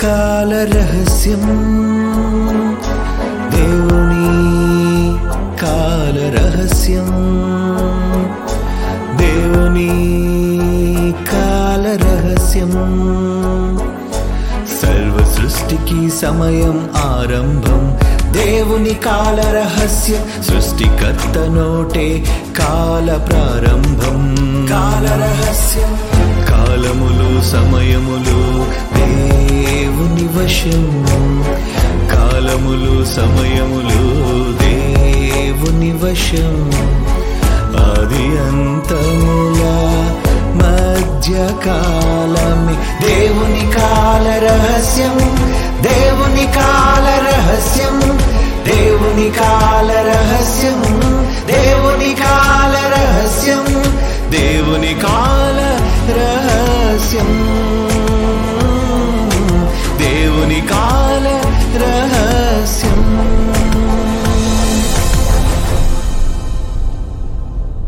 కాల రహస్యం దేవుని కాల రహస్యం దేవుని కాల రహస్యం సర్వ సృష్టికి సమయం ఆరంభం దేవుని కాల రహస్యం సృష్టికర్త నోటే కాల ప్రారంభం కాల రహస్యం కాలములు సమయములు దేవుని వశం కాలములు సమయములు దేవుని వశం ఆది అంతముల మధ్య కాలమే దేవుని కాల రహస్యం దేవుని కాల రహస్యం